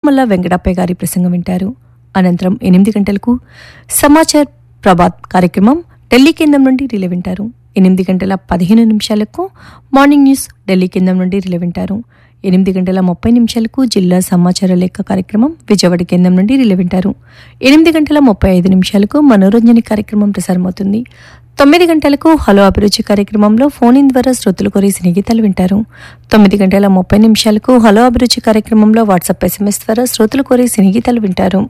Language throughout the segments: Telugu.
సిరిమల్ల వెంకటప్పయ్య గారి ప్రసంగం వింటారు అనంతరం ఎనిమిది గంటలకు సమాచార్ ప్రభాత్ కార్యక్రమం ఢిల్లీ కేంద్రం నుండి రిలే వింటారు ఎనిమిది గంటల పదిహేను నిమిషాలకు మార్నింగ్ న్యూస్ ఢిల్లీ కేంద్రం నుండి రిలే వింటారు ఎనిమిది గంటల ముప్పై నిమిషాలకు జిల్లా సమాచార లేఖ కార్యక్రమం విజయవాడ కేంద్రం నుండి రిలే వింటారు ఎనిమిది గంటల ముప్పై ఐదు నిమిషాలకు మనోరంజని కార్యక్రమం ప్రసారమవుతుంది తొమ్మిది గంటలకు హలో అభిరుచి కార్యక్రమంలో ఫోన్ ఇన్ ద్వారా శ్రోతలు కోరి స్నేహితాలు వింటారు తొమ్మిది గంటల ముప్పై నిమిషాలకు హలో అభిరుచి కార్యక్రమంలో వాట్సాప్ ఎస్ఎంఎస్ ద్వారా శ్రోతలు కోరి స్నేహితాలు వింటారు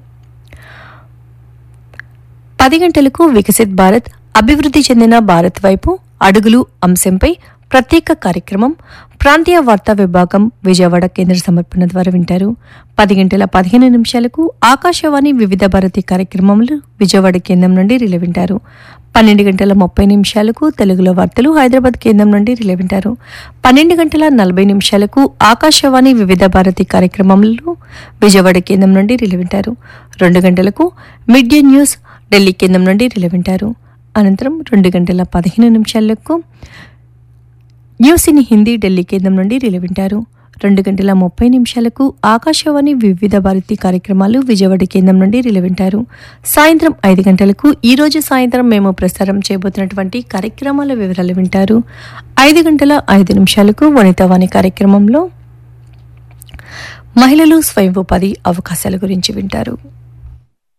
పది గంటలకు వికసిత్ భారత్ అభివృద్ధి చెందిన భారత్ వైపు అడుగులు అంశంపై ప్రత్యేక కార్యక్రమం ప్రాంతీయ వార్తా విభాగం విజయవాడ కేంద్ర సమర్పణ ద్వారా వింటారు పది గంటల పదిహేను నిమిషాలకు ఆకాశవాణి వివిధ భారతి కార్యక్రమములు విజయవాడ కేంద్రం నుండి రిలే వింటారు పన్నెండు గంటల ముప్పై నిమిషాలకు తెలుగులో వార్తలు హైదరాబాద్ కేంద్రం నుండి రిలే వింటారు పన్నెండు గంటల నలభై నిమిషాలకు ఆకాశవాణి వివిధ భారతి కార్యక్రమములు విజయవాడ కేంద్రం నుండి రిలే వింటారు రెండు గంటలకు మిడ్ డే న్యూస్ ఢిల్లీ కేంద్రం నుండి రిలే వింటారు అనంతరం రెండు గంటల పదిహేను నిమిషాలకు న్యూస్ ఇన్ హిందీ ఢిల్లీ కేంద్రం నుండి రిలే వింటారు రెండు గంటల ముప్పై నిమిషాలకు ఆకాశవాణి వివిధ భారతి కార్యక్రమాలు విజయవాడ కేంద్రం నుండి రిలే వింటారు సాయంత్రం ఐదు గంటలకు ఈ రోజు సాయంత్రం మేము ప్రసారం చేయబోతున్నటువంటి కార్యక్రమాల వివరాలు వింటారు ఐదు గంటల ఐదు నిమిషాలకు వనితావాణి కార్యక్రమంలో మహిళలు స్వయం ఉపాధి అవకాశాల గురించి వింటారు